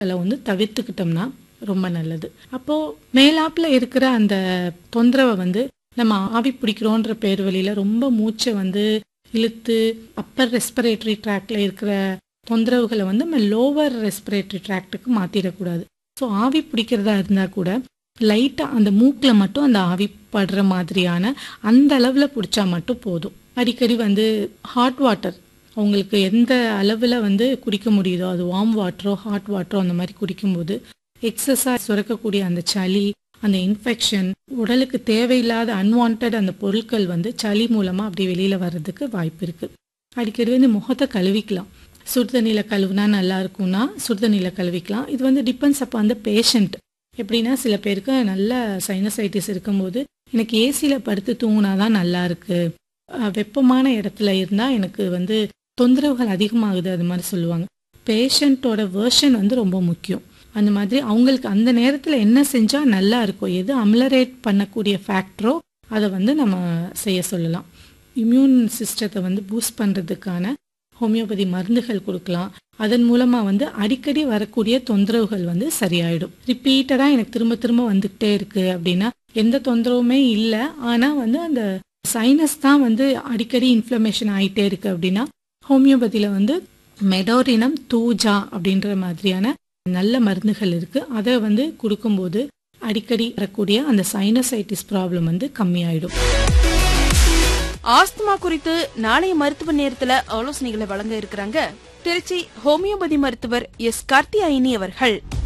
அதை வந்து தவிர்த்துக்கிட்டோம்னா ரொம்ப நல்லது அப்போ மேலாப்புல இருக்கிற அந்த தொந்தரவை வந்து நம்ம ஆவி பிடிக்கிறோன்ற பேர் வழியில ரொம்ப மூச்சை வந்து இழுத்து அப்பர் ரெஸ்பிரேட்டரி ட்ராக்ல இருக்கிற தொந்தரவுகளை வந்து நம்ம லோவர் ரெஸ்பிரேட்டரி ட்ராக்டுக்கு மாத்திடக்கூடாது ஸோ ஆவி பிடிக்கிறதா இருந்தா கூட லைட்டா அந்த மூக்குல மட்டும் அந்த ஆவி படுற மாதிரியான அந்த அளவுல பிடிச்சா மட்டும் போதும் அடிக்கடி வந்து ஹாட் வாட்டர் அவங்களுக்கு எந்த அளவில் வந்து குடிக்க முடியுதோ அது வார்ம் வாட்டரோ ஹாட் வாட்டரோ அந்த மாதிரி குடிக்கும்போது எக்ஸஸாக சுரக்கக்கூடிய அந்த சளி அந்த இன்ஃபெக்ஷன் உடலுக்கு தேவையில்லாத அன்வான்ட் அந்த பொருட்கள் வந்து சளி மூலமாக அப்படி வெளியில் வர்றதுக்கு வாய்ப்பு இருக்குது அடிக்கடி வந்து முகத்தை கழுவிக்கலாம் சுடுதண்ணியில் கழுவுனா நல்லா இருக்கும்னா சுடுதண்ணியில் கழுவிக்கலாம் இது வந்து டிபெண்ட்ஸ் அப்போ அந்த பேஷண்ட் எப்படின்னா சில பேருக்கு நல்ல சைனசைட்டிஸ் இருக்கும்போது எனக்கு ஏசியில் படுத்து தூங்கினா தான் நல்லா இருக்கு அஹ் வெப்பமான இடத்துல இருந்தால் எனக்கு வந்து தொந்தரவுகள் அதிகமாகுது அது மாதிரி சொல்லுவாங்க பேஷண்ட்டோட வேர்ஷன் வந்து ரொம்ப முக்கியம் அந்த மாதிரி அவங்களுக்கு அந்த நேரத்தில் என்ன செஞ்சால் நல்லா இருக்கும் எது அம்லரேட் பண்ணக்கூடிய ஃபேக்டரோ அதை வந்து நம்ம செய்ய சொல்லலாம் இம்யூன் சிஸ்டத்தை வந்து பூஸ்ட் பண்ணுறதுக்கான ஹோமியோபதி மருந்துகள் கொடுக்கலாம் அதன் மூலமாக வந்து அடிக்கடி வரக்கூடிய தொந்தரவுகள் வந்து சரியாயிடும் ரிப்பீட்டடாக எனக்கு திரும்ப திரும்ப வந்துக்கிட்டே இருக்கு அப்படின்னா எந்த தொந்தரவுமே இல்லை ஆனால் வந்து அந்த சைனஸ் தான் வந்து அடிக்கடி இன்ஃப்ளமேஷன் ஆயிட்டே இருக்கு அப்படின்னா ஹோமியோபதியில் வந்து மெடோரினம் தூஜா அப்படின்ற மாதிரியான நல்ல மருந்துகள் இருக்கு அதை வந்து கொடுக்கும்போது அடிக்கடி வரக்கூடிய அந்த சைனசைட்டிஸ் ப்ராப்ளம் வந்து கம்மியாயிடும் ஆஸ்துமா குறித்து நாளைய மருத்துவ நேரத்துல ஆலோசனைகளை வழங்க இருக்கிறாங்க திருச்சி ஹோமியோபதி மருத்துவர் எஸ் கார்த்தியாயினி அவர்கள்